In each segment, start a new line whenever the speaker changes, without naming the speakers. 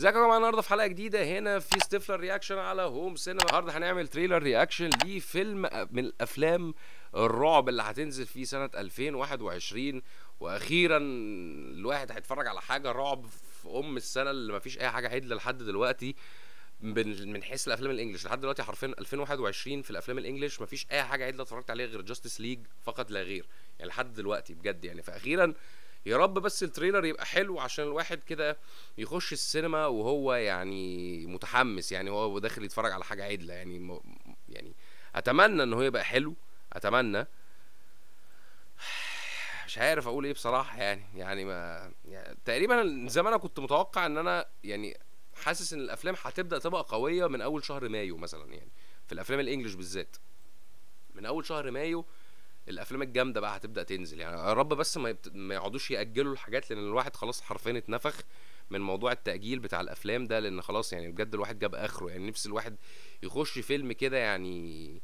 ازيكم يا جماعه النهارده في حلقه جديده هنا في ستيفلر رياكشن على هوم سينما النهارده هنعمل تريلر رياكشن لفيلم من الافلام الرعب اللي هتنزل فيه سنه 2021 واخيرا الواحد هيتفرج على حاجه رعب في ام السنه اللي مفيش اي حاجه عدله لحد دلوقتي من من حيث الافلام الانجليش لحد دلوقتي حرفيا 2021 في الافلام الانجليش مفيش اي حاجه عدله اتفرجت عليها غير جاستس ليج فقط لا غير يعني لحد دلوقتي بجد يعني فاخيرا يا رب بس التريلر يبقى حلو عشان الواحد كده يخش السينما وهو يعني متحمس يعني هو داخل يتفرج على حاجه عدله يعني م... يعني اتمنى ان هو يبقى حلو اتمنى مش عارف اقول ايه بصراحه يعني يعني ما يعني تقريبا زي ما انا كنت متوقع ان انا يعني حاسس ان الافلام هتبدا تبقى قويه من اول شهر مايو مثلا يعني في الافلام الانجليش بالذات من اول شهر مايو الافلام الجامده بقى هتبدا تنزل يعني يا رب بس ما, يبت... ما يقعدوش ياجلوا الحاجات لان الواحد خلاص حرفيا اتنفخ من موضوع التاجيل بتاع الافلام ده لان خلاص يعني بجد الواحد جاب اخره يعني نفس الواحد يخش فيلم كده يعني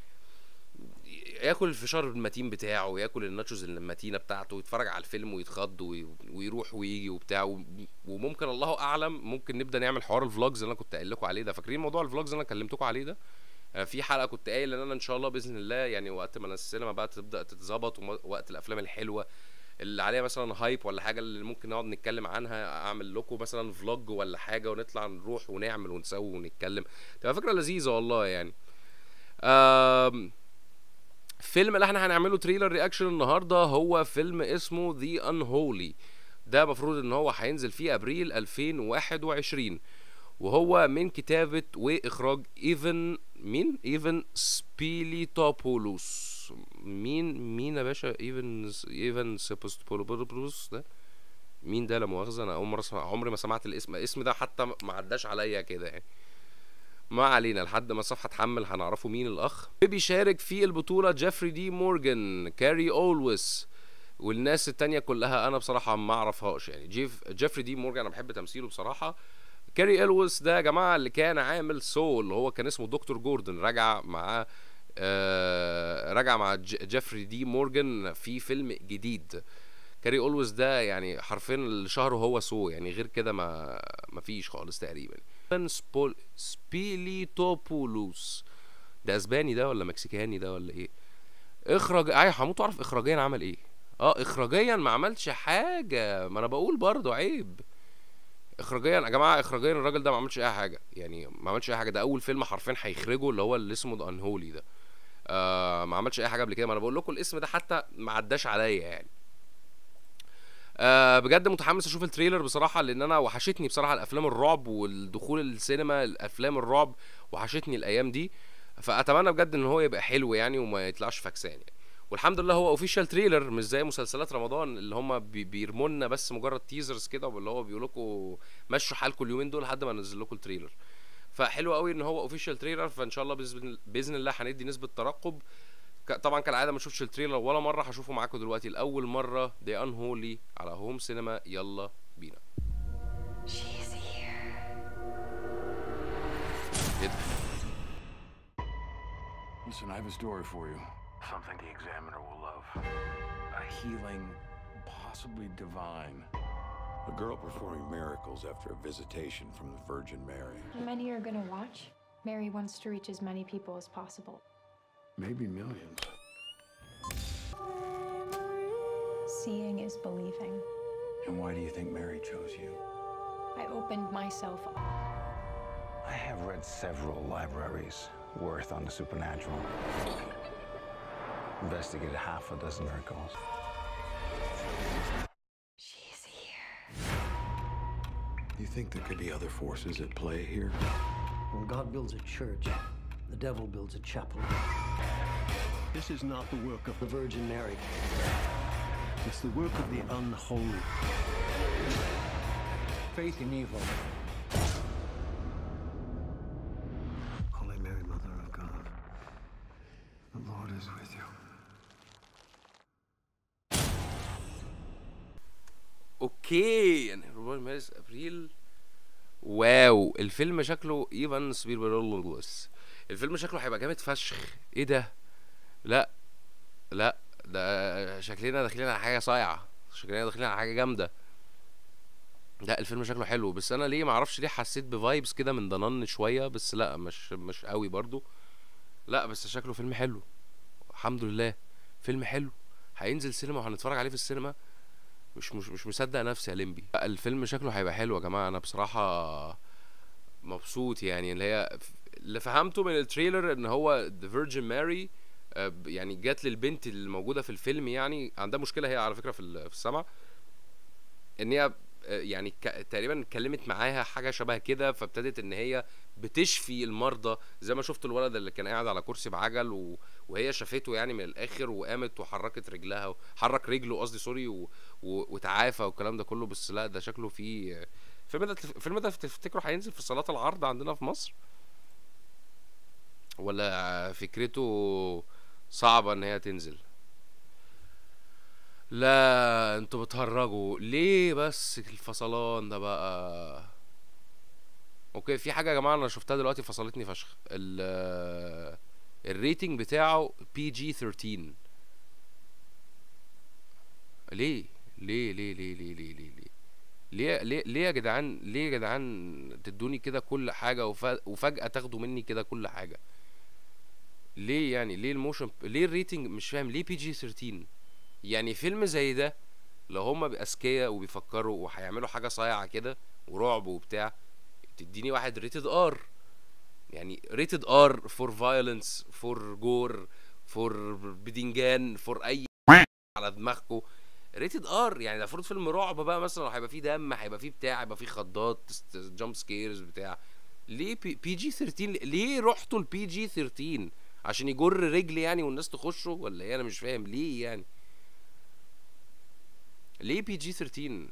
ياكل الفشار المتين بتاعه وياكل الناتشوز المتينه بتاعته ويتفرج على الفيلم ويتخض وي... ويروح ويجي وبتاع و... وممكن الله اعلم ممكن نبدا نعمل حوار الفلوجز اللي انا كنت قايل لكم عليه ده فاكرين موضوع الفلوجز اللي انا كلمتكم عليه ده في حلقه كنت قايل ان انا ان شاء الله باذن الله يعني وقت ما السينما بقى تبدا تتظبط ووقت الافلام الحلوه اللي عليها مثلا هايب ولا حاجه اللي ممكن نقعد نتكلم عنها اعمل لكم مثلا فلوج ولا حاجه ونطلع نروح ونعمل ونسوي ونتكلم تبقى فكره لذيذه والله يعني آم فيلم اللي احنا هنعمله تريلر رياكشن النهارده هو فيلم اسمه ذا انهولي ده المفروض ان هو هينزل في ابريل 2021 وهو من كتابة وإخراج إيفن مين؟ إيفن سبيليتوبولوس مين مين يا باشا إيفن إيفن سيبوستوبولوس ده؟ مين ده لا مؤاخذة أنا أول مرة أسمع عمري ما سمعت الاسم الاسم ده حتى ما عداش عليا كده يعني ما علينا لحد ما الصفحة تحمل هنعرفه مين الأخ بيشارك في البطولة جيفري دي مورجان كاري أولويس والناس التانية كلها أنا بصراحة ما أعرفهاش يعني جيف جيفري دي مورجان أنا بحب تمثيله بصراحة كاري الويس ده يا جماعه اللي كان عامل سول اللي هو كان اسمه دكتور جوردن رجع مع آه رجع مع جيفري دي مورجان في فيلم جديد كاري اولويس ده يعني حرفيا الشهر هو سو يعني غير كده ما ما فيش خالص تقريبا سبول سبيليتوبولوس ده اسباني ده ولا مكسيكاني ده ولا ايه اخراج ايوه هموت اعرف اخراجيا عمل ايه اه اخراجيا ما عملش حاجه ما انا بقول برضه عيب اخراجيا يا جماعه اخراجيا الراجل ده ما عملش اي حاجه يعني ما عملش اي حاجه ده اول فيلم حرفيا هيخرجه اللي هو اللي اسمه ذا انهولي ده آه ما عملش اي حاجه قبل كده ما انا بقول لكم الاسم ده حتى ما عداش عليا يعني آه بجد متحمس اشوف التريلر بصراحه لان انا وحشتني بصراحه الافلام الرعب والدخول السينما الافلام الرعب وحشتني الايام دي فاتمنى بجد ان هو يبقى حلو يعني وما يطلعش فكسان يعني والحمد لله هو اوفيشال تريلر مش زي مسلسلات رمضان اللي هم بيرموا لنا بس مجرد تيزرز كده واللي هو بيقول لكم مشوا حالكم اليومين دول لحد ما انزل لكم التريلر فحلو قوي ان هو اوفيشال تريلر فان شاء الله باذن الله هندي نسبه ترقب طبعا كالعاده ما شفتش التريلر ولا مره هشوفه معاكم دلوقتي لاول مره دي انهولي على هوم سينما يلا بينا ايه ده
Listen, I have a story for you. Something the examiner will love. A healing, possibly divine.
A girl performing miracles after a visitation from the Virgin Mary.
Many are gonna watch. Mary wants to reach as many people as possible.
Maybe millions.
Seeing is believing.
And why do you think Mary chose you?
I opened myself up.
I have read several libraries worth on the supernatural. Investigated half a dozen miracles.
She's here.
You think there could be other forces at play here?
When God builds a church, the devil builds a chapel.
This is not the work of
The Virgin Mary.
it's the work of the unholy.
Faith in evil.
Holy Mary, Mother of God, the Lord is with you.
اوكي يعني 4 مارس ابريل واو الفيلم شكله ايفان سبيلبرغ الفيلم شكله هيبقى جامد فشخ ايه ده لا لا ده شكلنا داخلين على حاجه صايعه شكلنا داخلين على حاجه جامده لا الفيلم شكله حلو بس انا ليه معرفش ليه حسيت بفايبس كده من ضنان شويه بس لا مش مش قوي برضو لا بس شكله فيلم حلو الحمد لله فيلم حلو هينزل سينما وهنتفرج عليه في السينما مش مش مش مصدق نفسي يا لمبي لا، الفيلم شكله هيبقى حلو يا جماعه انا بصراحه مبسوط يعني اللي هي اللي فهمته من التريلر ان هو ذا فيرجن ماري يعني جات للبنت اللي موجوده في الفيلم يعني عندها مشكله هي على فكره في ال- في السمع ان هي آه، يعني ك- تقريبا اتكلمت معاها حاجه شبه كده فابتدت ان هي بتشفي المرضى زي ما شفت الولد اللي كان قاعد على كرسي بعجل و... وهي شافته يعني من الاخر وقامت وحركت رجلها حرك رجله قصدي سوري و... و... وتعافى والكلام ده كله بس لا ده شكله فيه الفيلم ده الفيلم ده تفتكروا هينزل في صالات العرض عندنا في مصر ولا فكرته صعبة ان هي تنزل لا انتوا بتهرجوا ليه بس الفصلان ده بقى اوكي في حاجه يا جماعه انا شفتها دلوقتي فصلتني فشخ ال الريتنج بتاعه بي جي 13 ليه ليه ليه ليه ليه ليه ليه ليه ليه ليه ليه يا جدعان ليه يا جدعان تدوني كده كل حاجه وف- وفجاه تاخدوا مني كده كل حاجه ليه يعني ليه الموشن ليه الريتنج مش فاهم ليه بي جي 13 يعني فيلم زي ده لو هما اذكياء وبيفكروا وهيعملوا حاجه صايعه كده ورعب وبتاع تديني واحد ريتد ار يعني ريتد ار فور فايولنس فور جور فور بدنجان فور اي على دماغكم ريتد ار يعني ده المفروض فيلم رعب بقى مثلا هيبقى فيه دم هيبقى فيه بتاع هيبقى فيه خضات جامب سكيرز بتاع ليه بي, بي جي 13 ليه رحتوا البي جي 13 عشان يجر رجلي يعني والناس تخشه ولا ايه انا مش فاهم ليه يعني ليه بي جي 13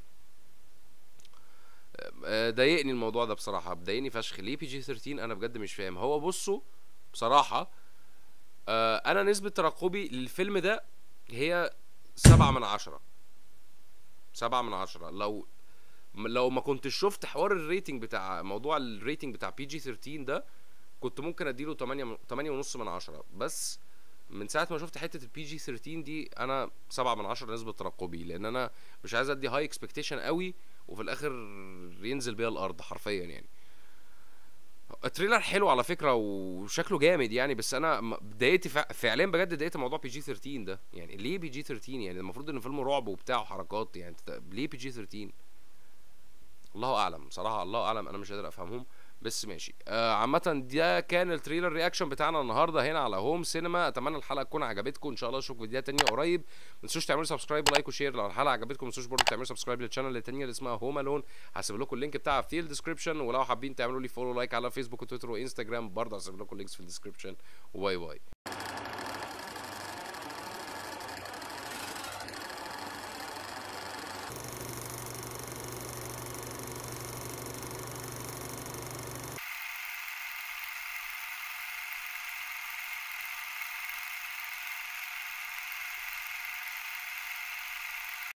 آه، ضايقني الموضوع ده بصراحه ضايقني فشخ ليه بي جي 13 انا بجد مش فاهم هو بصوا بصراحه آه، انا نسبه ترقبي للفيلم ده هي سبعة من عشرة سبعة من عشرة لو لو ما كنتش شفت حوار الريتنج بتاع موضوع الريتنج بتاع بي جي 13 ده كنت ممكن اديله 8 8 ونص من عشرة بس من ساعه ما شفت حته البي جي 13 دي انا سبعة من عشرة نسبه ترقبي لان انا مش عايز ادي هاي اكسبكتيشن قوي وفي الاخر ينزل بيها الارض حرفيا يعني التريلر حلو على فكره وشكله جامد يعني بس انا م- اتضايقت فع- فعليا بجد اتضايقت من موضوع بي جي 13 ده يعني ليه بي جي 13 يعني المفروض ان فيلم رعب وبتاع وحركات يعني انت- ليه بي جي 13 الله اعلم صراحه الله اعلم انا مش قادر افهمهم بس ماشي آه عامة ده كان التريلر رياكشن بتاعنا النهارده هنا على هوم سينما اتمنى الحلقه تكون عجبتكم ان شاء الله اشوفكم فيديوهات تانية قريب ما تنسوش تعملوا سبسكرايب ولايك وشير لو الحلقه عجبتكم ما تنسوش برضه تعملوا سبسكرايب للشانل التانية اللي اسمها هوم الون هسيب لكم اللينك بتاعها في الديسكربشن ولو حابين تعملوا لي فولو لايك على فيسبوك وتويتر وانستجرام برضه هسيب لكم اللينكس في الديسكربشن وباي باي